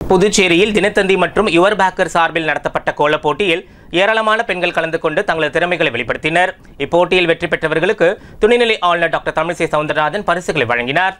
புதுச்சேரியில் தினத்தந்தி மற்றும் your Baker சார்பில் நடத்தப்பட்ட கோலப் போட்டியில் ஏராளமான பெண்கள் கலந்து கொண்டு தங்களது திறமைகளை வெளிப்படுத்தினர் இப்போட்டியில் வெற்றி பெற்றவர்களுக்கு துணைநிலை ஆளுநர் டாக்டர் தமிழிசை சவுந்தரராஜன் பரிசுகளை வழங்கினார்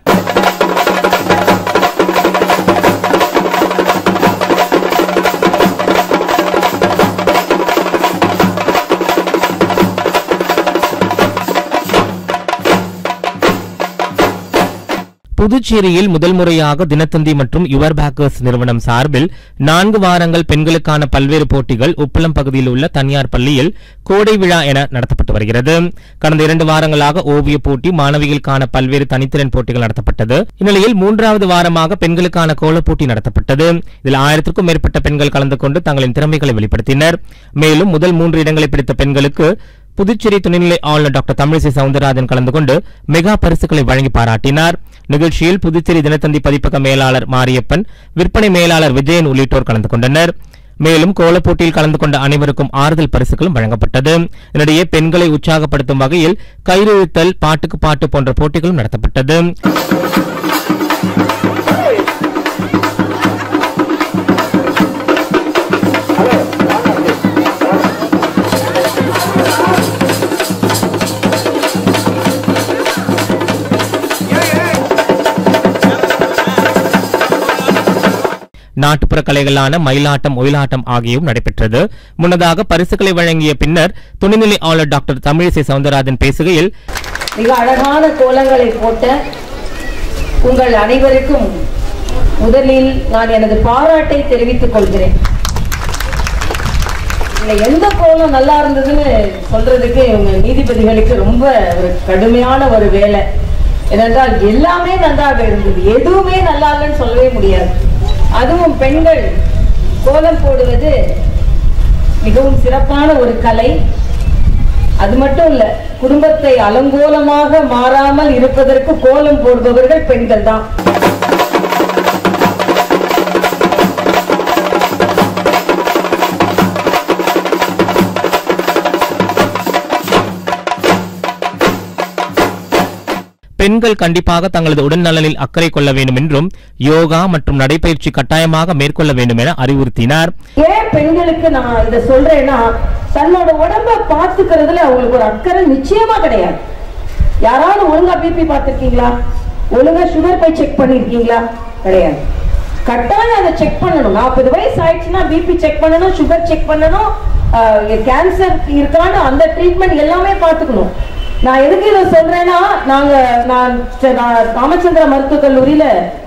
புதுச்சேரியில் முதல் முறையாக தினத்தந்தி மற்றும் யுவர் பேக்கர்ஸ் நிறுவனம் சார்பில் நான்கு வாரங்கள் பெண்களுக்கான பல்வேறு போட்டிகள் உப்பளம் பகுதியில் உள்ள தனியார் பள்ளியில் கோடை விழா என நடத்தப்பட்டு வருகிறது கடந்த இரண்டு வாரங்களாக ஓவிய போட்டி மாணவிகளுக்கான பல்வேறு தனித்திறன் போட்டிகள் நடத்தப்பட்டது இந்நிலையில் மூன்றாவது வாரமாக பெண்களுக்கான கோலப் போட்டி நடத்தப்பட்டது இதில் ஆயிரத்திற்கும் மேற்பட்ட பெண்கள் கலந்து கொண்டு தங்களின் திறமைகளை வெளிப்படுத்தினர் மேலும் முதல் மூன்று இடங்களை பிடித்த பெண்களுக்கு புதுச்சேரி துணைநிலை ஆளுநர் டாக்டர் தமிழிசை சவுந்தரராஜன் கலந்து கொண்டு மெகா பரிசுகளை வழங்கி பாராட்டினார் நிகழ்ச்சியில் புதுச்சேரி தினத்தந்தி பதிப்பக மேலாளர் மாரியப்பன் விற்பனை மேலாளர் விஜயன் உள்ளிட்டோர் கலந்து கொண்டனர் மேலும் கோலப் போட்டியில் கலந்து கொண்ட அனைவருக்கும் ஆறுதல் பரிசுகளும் வழங்கப்பட்டது இதனிடையே பெண்களை உற்சாகப்படுத்தும் வகையில் கயிறு பாட்டுக்கு பாட்டு போன்ற போட்டிகளும் நடத்தப்பட்டது நாட்டுப்புற கலைகளான மயிலாட்டம் ஒயிலாட்டம் ஆகியவும் நடைபெற்றது முன்னதாக பரிசுகளை வழங்கிய பின்னர் துணைநிலை ஆளுநர் டாக்டர் தமிழிசை சவுந்தரராஜன் பேசுகையில் மிக அழகான கோலங்களை போட்ட உங்கள் அனைவருக்கும் முதலில் நான் எனது பாராட்டை தெரிவித்துக் கொள்கிறேன் இதுல எந்த கோலம் நல்லா இருந்ததுன்னு சொல்றதுக்கு இவங்க நீதிபதிகளுக்கு ரொம்ப ஒரு கடுமையான ஒரு வேலை ஏனென்றால் எல்லாமே நன்றாக இருந்தது எதுவுமே நல்லா இல்லைன்னு சொல்லவே முடியாது அதுவும் பெண்கள் கோலம் போடுவது மிகவும் சிறப்பான ஒரு கலை அது மட்டும் இல்ல குடும்பத்தை அலங்கோலமாக மாறாமல் இருப்பதற்கு கோலம் போடுபவர்கள் பெண்கள் தான் பெண்கள் கண்டிப்பாக தங்களது உடல் நலனில் அக்கறை கொள்ள வேண்டும் என்றும் யோகா மற்றும் நடைபயிற்சி கட்டாயமாக மேற்கொள்ள வேண்டும் என அறிவுறுத்தினார் ஏன் பெண்களுக்கு நான் இதை சொல்றேன்னா தன்னோட உடம்ப பாத்துக்கிறதுல அவங்களுக்கு ஒரு அக்கறை நிச்சயமா கிடையாது யாராவது ஒழுங்கா பிபி பார்த்திருக்கீங்களா ஒழுங்கா சுகர் போய் செக் பண்ணிருக்கீங்களா கிடையாது கட்டாயம் அதை செக் பண்ணணும் நாற்பது வயசு ஆயிடுச்சுன்னா பிபி செக் பண்ணணும் சுகர் செக் பண்ணணும் கேன்சர் இருக்கான்னு அந்த ட்ரீட்மெண்ட் எல்லாமே பார்த்துக்கணும் நான் எதுக்கு இதை சொல்றேன்னா நாங்க நான் ச- நான் ராமச்சந்திர மருத்துவக் கல்லூரியில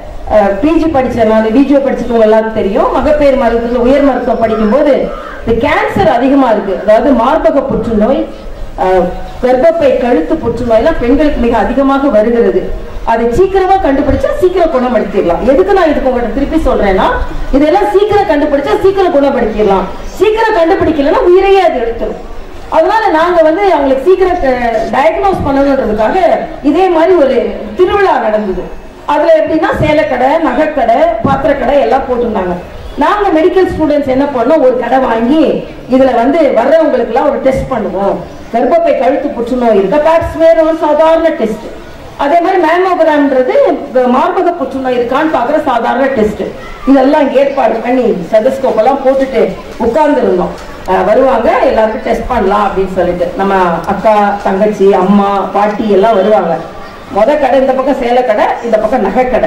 பிஜி படிச்சேன் நான் பிஜிஓ படிச்சிருக்கவங்க எல்லாருக்கும் தெரியும் மகப்பேறு மருத்துவத்தில் உயர் மருத்துவம் படிக்கும்போது இந்த கேன்சர் அதிகமா இருக்கு அதாவது மார்பக புற்றுநோய் அஹ், கர்ப்பப்பை கழுத்து புற்றுநோய்லாம் பெண்களுக்கு மிக அதிகமாக வருகிறது அதை சீக்கிரமா கண்டுபிடிச்சா சீக்கிரம் குணப்படுத்திடலாம் எதுக்கு நான் இதுக்கு உங்கள்கிட்ட திருப்பி சொல்றேன்னா இதெல்லாம் சீக்கிரம் கண்டுபிடிச்சா சீக்கிரம் குணப்படுத்திடலாம் சீக்கிரம் கண்டுபிடிக்கலன்னா உயிரையே அது எடுத்துரும் அதனால நாங்க வந்து அவங்களுக்கு சீக்கிரம் டயக்னோஸ் பண்ணணுன்றதுக்காக இதே மாதிரி ஒரு திருவிழா நடந்தது அதுல எப்படின்னா சேலைக்கடை நகைக்கடை பாத்திரக்கடை எல்லாம் போட்டிருந்தாங்க நாங்க மெடிக்கல் ஸ்டூடெண்ட்ஸ் என்ன பண்ணோம் ஒரு கடை வாங்கி இதுல வந்து வர்றவங்களுக்கு எல்லாம் ஒரு டெஸ்ட் பண்ணுவோம் கர்ப்பப்பை கழுத்து புற்றுநோய் இருக்கா பேட்ஸ்மேர் ஒரு சாதாரண டெஸ்ட் அதே மாதிரி மேமோகிராம்ன்றது மார்பக புற்றுநோய் இருக்கான்னு பாக்குற சாதாரண டெஸ்ட் இதெல்லாம் ஏற்பாடு பண்ணி ஸ்டெதஸ்கோப் எல்லாம் போட்டுட்டு உட்கார்ந்து இருந்தோம் வருவாங்க எல்லாருக்கும் டெஸ்ட் பண்ணலாம் அப்படின்னு சொல்லிட்டு நம்ம அக்கா தங்கச்சி அம்மா பாட்டி எல்லாம் வருவாங்க முத கடை இந்த பக்கம் சேலை கடை இந்த பக்கம் நகை கடை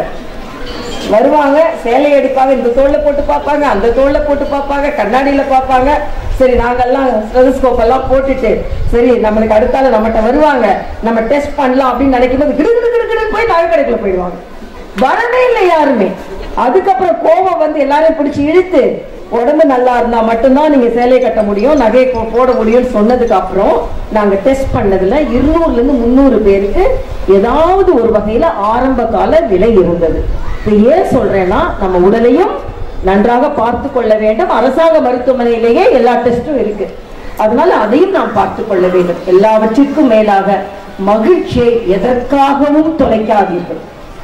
வருவாங்க சேலை எடுப்பாங்க இந்த தோல்ல போட்டு பார்ப்பாங்க அந்த தோல்ல போட்டு பார்ப்பாங்க கண்ணாடியில பார்ப்பாங்க சரி நாங்கெல்லாம் ஸ்டெதஸ்கோப் எல்லாம் போட்டுட்டு சரி நம்மளுக்கு அடுத்தால நம்மகிட்ட வருவாங்க நம்ம டெஸ்ட் பண்ணலாம் அப்படின்னு நினைக்கும் போது கிடு கிடு கிடு கிடுன்னு போய் நகை கடைக்குள்ள போயிடுவாங்க வரவே இல்லை யாருமே அதுக்கப்புறம் கோபம் வந்து எல்லாரையும் பிடிச்சி இழுத்து உடம்பு நல்லா இருந்தா மட்டும்தான் நீங்க சேலை கட்ட முடியும் நகை போ- போட முடியும்னு சொன்னதுக்கு அப்புறம் நாங்க டெஸ்ட் பண்ணதுல இருநூறுல இருந்து முந்நூறு பேருக்கு ஏதாவது ஒரு வகையில ஆரம்ப கால விலை இருந்தது இப்ப ஏன் சொல்றேன்னா நம்ம உடலையும் நன்றாக பார்த்து கொள்ள வேண்டும் அரசாங்க மருத்துவமனையிலேயே எல்லா டெஸ்டும் இருக்கு அதனால அதையும் நாம் பார்த்து கொள்ள வேண்டும் எல்லாவற்றிற்கும் மேலாக மகிழ்ச்சியை எதற்காகவும் தொலைக்காதீர்கள்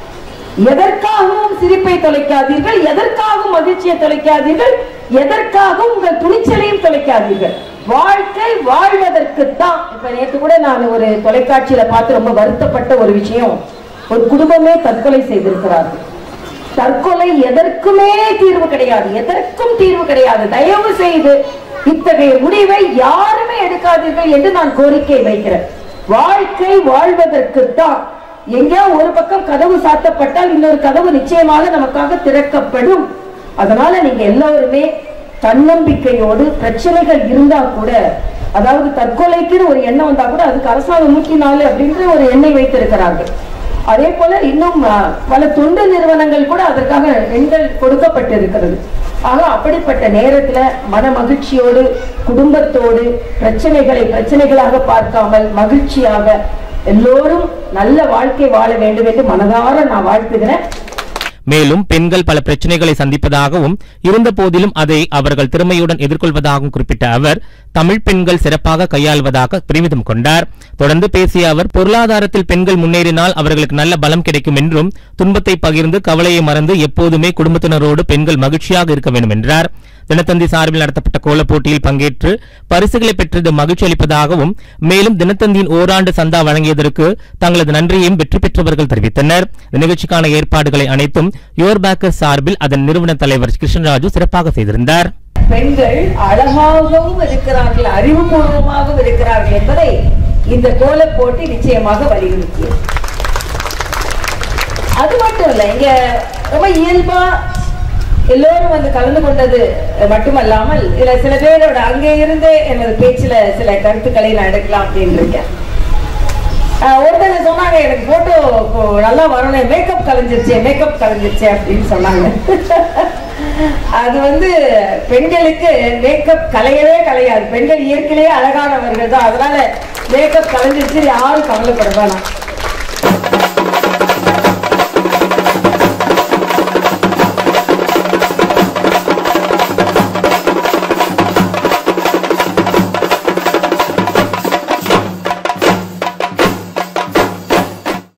எதற்காகவும் சிரிப்பை தொலைக்காதீர்கள் எதற்காகவும் மகிழ்ச்சியை தொலைக்காதீர்கள் எதற்காகவும் உங்கள் துணிச்சலையும் தொலைக்காதீர்கள் வாழ்க்கை வாழ்வதற்கு தான் இப்ப நேற்று கூட நான் ஒரு தொலைக்காட்சியில பார்த்து ரொம்ப வருத்தப்பட்ட ஒரு விஷயம் ஒரு குடும்பமே தற்கொலை செய்திருக்கிறார்கள் தற்கொலை எதற்குமே தீர்வு கிடையாது எதற்கும் தீர்வு கிடையாது தயவு செய்து இத்தகைய முடிவை யாருமே எடுக்காதீர்கள் என்று நான் கோரிக்கை வைக்கிறேன் வாழ்க்கை வாழ்வதற்குத்தான் எங்கேயோ ஒரு பக்கம் கதவு சாத்தப்பட்டால் இன்னொரு கதவு நிச்சயமாக நமக்காக திறக்கப்படும் அதனால நீங்க எல்லோருமே தன்னம்பிக்கையோடு பிரச்சனைகள் இருந்தா கூட அதாவது தற்கொலைக்குன்னு ஒரு எண்ணம் வந்தா கூட அதுக்கு அரசாங்கம் நூற்றி நாலு அப்படின்ற ஒரு எண்ணெய் வைத்திருக்கிறார்கள் அதே போல இன்னும் அஹ், பல தொண்டு நிறுவனங்கள் கூட அதற்காக எண்கள் கொடுக்கப்பட்டிருக்கிறது ஆக அப்படிப்பட்ட நேரத்துல மன மகிழ்ச்சியோடு குடும்பத்தோடு பிரச்சனைகளை பிரச்சனைகளாக பார்க்காமல் மகிழ்ச்சியாக எல்லோரும் நல்ல வாழ்க்கை வாழ வேண்டும் என்று மனதார நான் வாழ்த்துகிறேன் மேலும் பெண்கள் பல பிரச்சனைகளை சந்திப்பதாகவும் இருந்த போதிலும் அதை அவர்கள் திறமையுடன் எதிர்கொள்வதாகவும் குறிப்பிட்ட அவர் தமிழ் பெண்கள் சிறப்பாக கையாள்வதாக பெருமிதம் கொண்டார் தொடர்ந்து பேசிய அவர் பொருளாதாரத்தில் பெண்கள் முன்னேறினால் அவர்களுக்கு நல்ல பலம் கிடைக்கும் என்றும் துன்பத்தை பகிர்ந்து கவலையை மறந்து எப்போதுமே குடும்பத்தினரோடு பெண்கள் மகிழ்ச்சியாக இருக்க வேண்டும் என்றார் தினத்தந்தி சார்பில் நடத்தப்பட்ட கோலப் போட்டியில் பங்கேற்று பரிசுகளை பெற்றது மகிழ்ச்சி அளிப்பதாகவும் மேலும் தினத்தந்தியின் ஓராண்டு சந்தா வழங்கியதற்கு தங்களது நன்றியையும் வெற்றி பெற்றவர்கள் தெரிவித்தனர் இந்த நிகழ்ச்சிக்கான ஏற்பாடுகளை அனைத்தும் யுவர் பேக்கர் சார்பில் அதன் நிறுவன தலைவர் கிருஷ்ணராஜு சிறப்பாக செய்திருந்தார் பெண்கள் அழகாகவும் இருக்கிறார்கள் அறிவுபூர்வமாகவும் இருக்கிறார்கள் என்பதை இந்த கோலப் போட்டி நிச்சயமாக வலியுறுத்தியது அது மட்டும் இல்ல இங்க ரொம்ப இயல்பா எல்லோரும் வந்து கலந்து கொண்டது மட்டுமல்லாமல் இதுல சில பேரோட அங்கே இருந்தே எனது பேச்சுல சில கருத்துக்களை நான் எடுக்கலாம் அப்படின்னு இருக்கேன் ஆஹ் ஒருத்தங்க சொன்னாங்க எனக்கு போட்டோ நல்லா வரணும் மேக்கப் கலைஞ்சிருச்சு மேக்கப் கலைஞ்சிருச்சு அப்படின்னு சொன்னாங்க அது வந்து பெண்களுக்கு மேக்கப் கலையவே கலையாது பெண்கள் இயற்கையிலேயே அழகானவர்கள் தான் அதனால மேக்கப் கலைஞ்சிருச்சு யாரும் கவலைப்பட வேணாம்